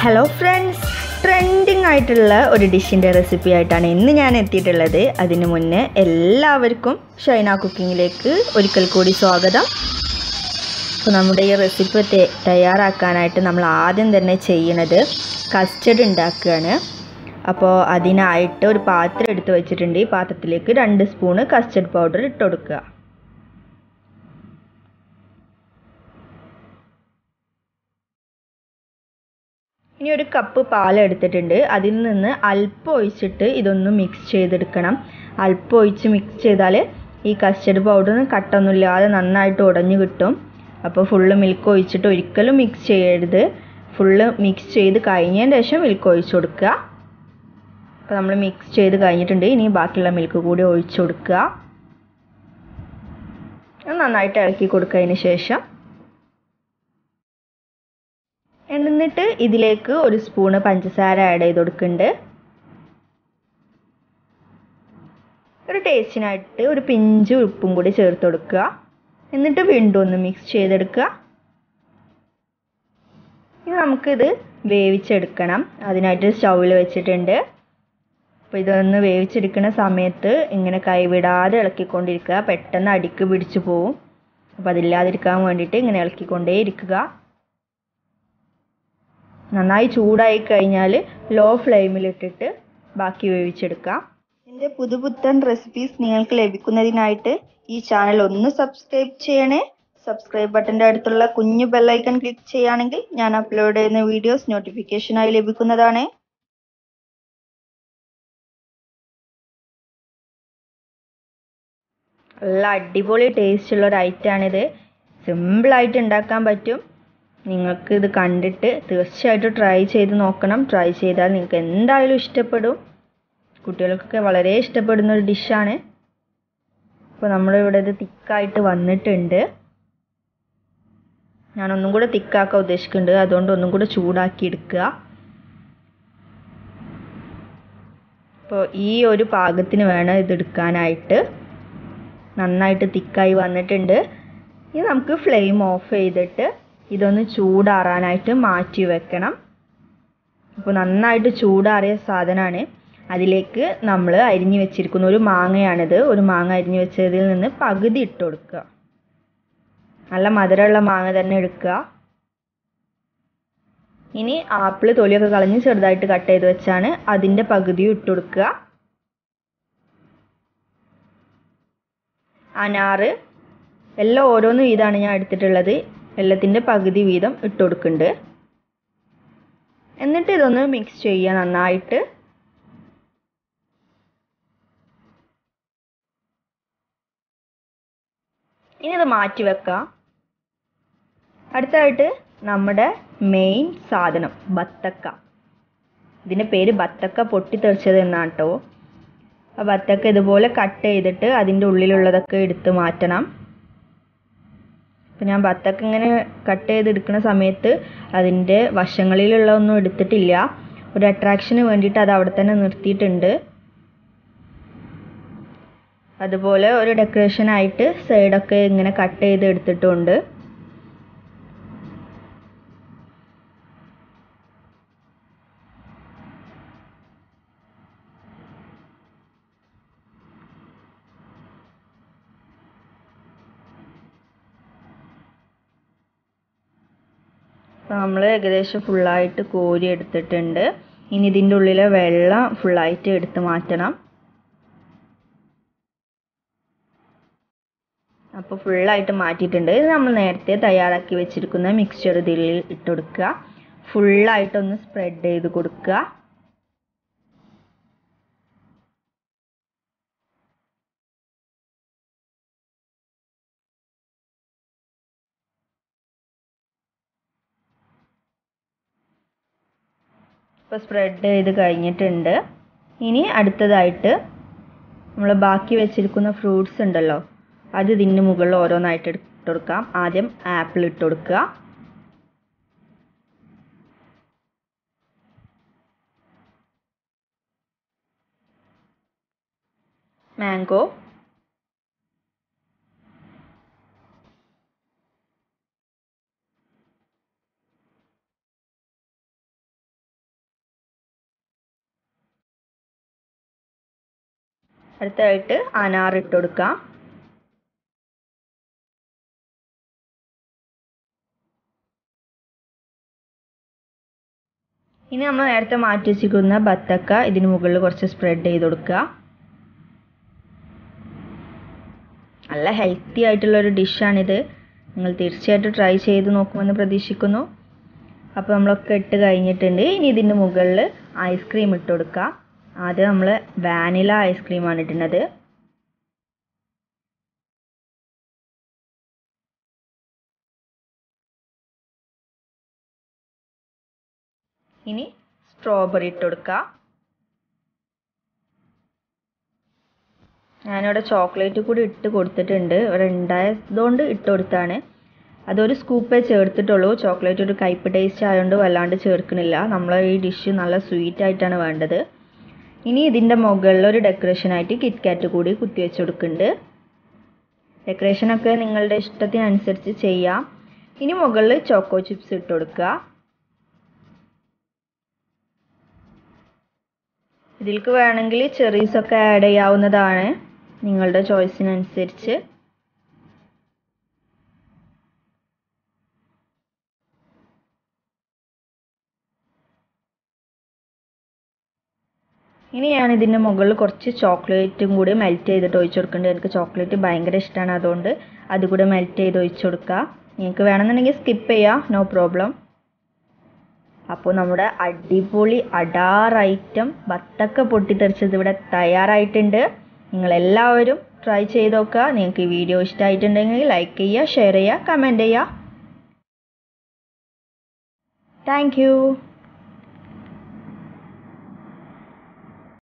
hello friends trending ആയിട്ടുള്ള ഒരു ഡിഷിൻ്റെ recipe ആയിട്ടാണ് ഇന്ന് ഞാൻ എത്തിയിട്ടുള്ളത് അതിനു മുന്നേ എല്ലാവർക്കും ഷൈന കുക്കിങ്ങിലേക്ക് ഒരിക്കൽ കൂടി സ്വാഗതം അപ്പോൾ നമ്മുടെ ഈ റെസിപ്പി തെ- തയ്യാറാക്കാനായിട്ട് നമ്മൾ ആദ്യം തന്നെ ചെയ്യണത് കസ്റ്റഡ് ഉണ്ടാക്കുകയാണ് അപ്പോൾ അതിനായിട്ട് ഒരു പാത്രം എടുത്ത് വെച്ചിട്ടുണ്ട് ഈ പാത്രത്തിലേക്ക് രണ്ട് സ്പൂണ് കസ്റ്റഡ് പൗഡർ ഇട്ട് കൊടുക്കുക ഇനി ഒരു കപ്പ് പാൽ എടുത്തിട്ടുണ്ട് അതിൽ നിന്ന് അല്പം ഒഴിച്ചിട്ട് ഇതൊന്ന് മിക്സ് ചെയ്തെടുക്കണം അല്പം ഒഴിച്ച് മിക്സ് ചെയ്താൽ ഈ കസ്റ്റർഡ് പൗഡറിന് കട്ടൊന്നുമില്ലാതെ നന്നായിട്ട് ഉടഞ്ഞു കിട്ടും അപ്പോൾ ഫുള്ള് മിൽക്ക് ഒഴിച്ചിട്ട് ഒരിക്കലും മിക്സ് ചെയ്യരുത് ഫുള്ള് മിക്സ് ചെയ്ത് കഴിഞ്ഞതിന് ശേഷം മിൽക്ക് ഒഴിച്ചു കൊടുക്കുക അപ്പോൾ നമ്മൾ മിക്സ് ചെയ്ത് കഴിഞ്ഞിട്ടുണ്ട് ഇനി ബാക്കിയുള്ള മിൽക്ക് കൂടി ഒഴിച്ചു കൊടുക്കുക അത് നന്നായിട്ട് ഇളക്കി കൊടുത്തതിന് ശേഷം എന്നിട്ട് ഇതിലേക്ക് ഒരു സ്പൂണ് പഞ്ചസാര ആഡ് ചെയ്ത് കൊടുക്കുന്നുണ്ട് ഒരു ടേസ്റ്റിനായിട്ട് ഒരു പിഞ്ച് ഉപ്പും കൂടി ചേർത്ത് കൊടുക്കുക എന്നിട്ട് വീണ്ടും ഒന്ന് മിക്സ് ചെയ്തെടുക്കുക ഇനി നമുക്കിത് വേവിച്ചെടുക്കണം അതിനായിട്ട് സ്റ്റൗവിൽ വെച്ചിട്ടുണ്ട് അപ്പോൾ ഇതൊന്ന് വേവിച്ചെടുക്കുന്ന സമയത്ത് ഇങ്ങനെ കൈവിടാതെ ഇളക്കിക്കൊണ്ടിരിക്കുക പെട്ടെന്ന് അടിക്ക് പിടിച്ചു പോവും അപ്പോൾ അതില്ലാതിരിക്കാൻ വേണ്ടിയിട്ട് ഇങ്ങനെ ഇളക്കിക്കൊണ്ടേ ഇരിക്കുക നന്നായി ചൂടായി കഴിഞ്ഞാൽ ലോ ഫ്ലെയിമിലിട്ടിട്ട് ബാക്കി വേവിച്ചെടുക്കാം എൻ്റെ പുതുപുത്തൻ റെസിപ്പീസ് നിങ്ങൾക്ക് ലഭിക്കുന്നതിനായിട്ട് ഈ ചാനൽ ഒന്ന് സബ്സ്ക്രൈബ് ചെയ്യണേ സബ്സ്ക്രൈബ് ബട്ടൻ്റെ അടുത്തുള്ള കുഞ്ഞു ബെല്ലൈക്കൺ ക്ലിക്ക് ചെയ്യുകയാണെങ്കിൽ ഞാൻ അപ്ലോഡ് ചെയ്യുന്ന വീഡിയോസ് നോട്ടിഫിക്കേഷനായി ലഭിക്കുന്നതാണ് നല്ല അടിപൊളി ടേസ്റ്റുള്ള ഒരു ഐറ്റമാണിത് സിമ്പിളായിട്ട് ഉണ്ടാക്കാൻ പറ്റും നിങ്ങൾക്ക് ഇത് കണ്ടിട്ട് തീർച്ചയായിട്ടും ട്രൈ ചെയ്ത് നോക്കണം ട്രൈ ചെയ്താൽ നിങ്ങൾക്ക് എന്തായാലും ഇഷ്ടപ്പെടും കുട്ടികൾക്കൊക്കെ വളരെ ഇഷ്ടപ്പെടുന്ന ഒരു ഡിഷാണ് അപ്പോൾ നമ്മളിവിടെ ഇത് തിക്കായിട്ട് വന്നിട്ടുണ്ട് ഞാൻ ഒന്നും കൂടെ തിക്കാക്കാൻ ഉദ്ദേശിക്കുന്നുണ്ട് അതുകൊണ്ട് ഒന്നും കൂടെ ചൂടാക്കി എടുക്കുക അപ്പോൾ ഈ ഒരു പാകത്തിന് വേണം ഇത് എടുക്കാനായിട്ട് നന്നായിട്ട് തിക്കായി വന്നിട്ടുണ്ട് ഇനി നമുക്ക് ഫ്ലെയിം ഓഫ് ചെയ്തിട്ട് ഇതൊന്ന് ചൂടാറാനായിട്ട് മാറ്റി വെക്കണം അപ്പോൾ നന്നായിട്ട് ചൂടാറിയ സാധനമാണ് അതിലേക്ക് നമ്മൾ അരിഞ്ഞു വെച്ചിരിക്കുന്ന ഒരു മാങ്ങയാണിത് ഒരു മാങ്ങ അരിഞ്ഞു വെച്ചതിൽ നിന്ന് പകുതി ഇട്ട് കൊടുക്കുക നല്ല മധുരമുള്ള മാങ്ങ തന്നെ എടുക്കുക ഇനി ആപ്പിൾ തൊലിയൊക്കെ കളഞ്ഞ് ചെറുതായിട്ട് കട്ട് ചെയ്ത് വെച്ചാണ് അതിൻ്റെ പകുതിയും ഇട്ട് കൊടുക്കുക അനാറ് എല്ലാം ഓരോന്ന് വീതമാണ് ഞാൻ എടുത്തിട്ടുള്ളത് എല്ലാത്തിൻ്റെ പകുതി വീതം ഇട്ട് കൊടുക്കുന്നുണ്ട് എന്നിട്ട് ഇതൊന്ന് മിക്സ് ചെയ്യുക നന്നായിട്ട് ഇനി ഇത് മാറ്റി വെക്കാം അടുത്തായിട്ട് നമ്മുടെ മെയിൻ സാധനം ബത്തക്ക ഇതിൻ്റെ പേര് ബത്തക്ക പൊട്ടിത്തെറിച്ചത് എന്നാണ് കേട്ടോ ആ ബത്തക്ക ഇതുപോലെ കട്ട് ചെയ്തിട്ട് അതിൻ്റെ ഉള്ളിലുള്ളതൊക്കെ എടുത്ത് മാറ്റണം അപ്പം ഞാൻ ബത്തക്ക ഇങ്ങനെ കട്ട് ചെയ്തെടുക്കുന്ന സമയത്ത് അതിൻ്റെ വശങ്ങളിലുള്ള ഒന്നും എടുത്തിട്ടില്ല ഒരു അട്രാക്ഷന് വേണ്ടിയിട്ട് അത് അവിടെ തന്നെ നിർത്തിയിട്ടുണ്ട് അതുപോലെ ഒരു ഡെക്കറേഷനായിട്ട് സൈഡൊക്കെ ഇങ്ങനെ കട്ട് ചെയ്ത് എടുത്തിട്ടുണ്ട് അപ്പോൾ നമ്മൾ ഏകദേശം ഫുള്ളായിട്ട് കോരി എടുത്തിട്ടുണ്ട് ഇനി ഇതിൻ്റെ ഉള്ളിലെ വെള്ളം ഫുള്ളായിട്ട് എടുത്ത് മാറ്റണം അപ്പോൾ ഫുള്ളായിട്ട് മാറ്റിയിട്ടുണ്ട് ഇത് നമ്മൾ നേരത്തെ തയ്യാറാക്കി വെച്ചിരിക്കുന്ന മിക്സ്ചർ ഇതിൽ ഇട്ട് കൊടുക്കുക ഫുള്ളായിട്ടൊന്ന് സ്പ്രെഡ് ചെയ്ത് കൊടുക്കുക ഇപ്പോൾ സ്പ്രെഡ് ചെയ്ത് കഴിഞ്ഞിട്ടുണ്ട് ഇനി അടുത്തതായിട്ട് നമ്മൾ ബാക്കി വെച്ചിരിക്കുന്ന ഫ്രൂട്ട്സ് ഉണ്ടല്ലോ അത് ഇതിന് മുകളിൽ ഓരോന്നായിട്ട് ഇട്ട് കൊടുക്കാം ആദ്യം ആപ്പിൾ ഇട്ട് കൊടുക്കുക മാംഗോ അടുത്തതായിട്ട് അനാർ ഇട്ട് കൊടുക്കാം ഇനി നമ്മൾ നേരത്തെ മാറ്റി വെച്ചിരിക്കുന്ന ബത്തക്ക ഇതിന് മുകളിൽ കുറച്ച് സ്പ്രെഡ് ചെയ്ത് കൊടുക്കുക നല്ല ഹെൽത്തി ആയിട്ടുള്ള ഒരു ഡിഷാണിത് നിങ്ങൾ തീർച്ചയായിട്ടും ട്രൈ ചെയ്ത് നോക്കുമെന്ന് പ്രതീക്ഷിക്കുന്നു അപ്പോൾ നമ്മളൊക്കെ ഇട്ട് കഴിഞ്ഞിട്ടുണ്ട് ഇനി ഇതിൻ്റെ മുകളിൽ ഐസ്ക്രീം ഇട്ട് കൊടുക്കുക ആദ്യം നമ്മൾ വാനില ഐസ്ക്രീമാണ് ഇടുന്നത് ഇനി സ്ട്രോബെറി ഇട്ട് കൊടുക്കുക ഞാനിവിടെ ചോക്ലേറ്റ് കൂടി ഇട്ട് കൊടുത്തിട്ടുണ്ട് ഇവിടെ ഉണ്ടായതുകൊണ്ട് ഇട്ട് കൊടുത്താണ് അതൊരു സ്കൂപ്പേ ചേർത്തിട്ടുള്ളൂ ചോക്ലേറ്റ് ഒരു കയ്പ് ടേസ്റ്റ് ആയതുകൊണ്ട് വല്ലാണ്ട് ചേർക്കണില്ല നമ്മൾ ഈ ഡിഷ് നല്ല സ്വീറ്റ് ആയിട്ടാണ് വേണ്ടത് ഇനി ഇതിൻ്റെ മുകളിൽ ഒരു ഡെക്കറേഷനായിട്ട് കിറ്റ് കാറ്റ് കൂടി കുത്തിവെച്ച് കൊടുക്കുന്നുണ്ട് ഡെക്കറേഷനൊക്കെ നിങ്ങളുടെ ഇഷ്ടത്തിനനുസരിച്ച് ചെയ്യാം ഇനി മുകളിൽ ചോക്കോ ചിപ്സ് ഇട്ട് കൊടുക്കുക ഇതിലേക്ക് വേണമെങ്കിൽ ചെറീസൊക്കെ ആഡ് ചെയ്യാവുന്നതാണ് നിങ്ങളുടെ ചോയ്സിനനുസരിച്ച് ഇനി ഞാൻ ഇതിൻ്റെ മുകളിൽ കുറച്ച് ചോക്ലേറ്റും കൂടി മെൽറ്റ് ചെയ്തിട്ട് ഒഴിച്ചു കൊടുക്കുന്നുണ്ട് എനിക്ക് ചോക്ലേറ്റ് ഭയങ്കര ഇഷ്ടമാണ് അതുകൊണ്ട് അതുകൂടി മെൽറ്റ് ചെയ്ത് ഒഴിച്ചു കൊടുക്കുക നിങ്ങൾക്ക് വേണമെന്നുണ്ടെങ്കിൽ സ്കിപ്പ് ചെയ്യാം നോ പ്രോബ്ലം അപ്പോൾ നമ്മുടെ അടിപൊളി അടാർ ഐറ്റം ബത്തക്ക പൊട്ടിത്തെറിച്ചത് ഇവിടെ തയ്യാറായിട്ടുണ്ട് നിങ്ങളെല്ലാവരും ട്രൈ ചെയ്ത് നോക്കുക നിങ്ങൾക്ക് ഈ വീഡിയോ ഇഷ്ടമായിട്ടുണ്ടെങ്കിൽ ലൈക്ക് ചെയ്യുക ഷെയർ ചെയ്യുക കമൻറ്റ് ചെയ്യുക താങ്ക്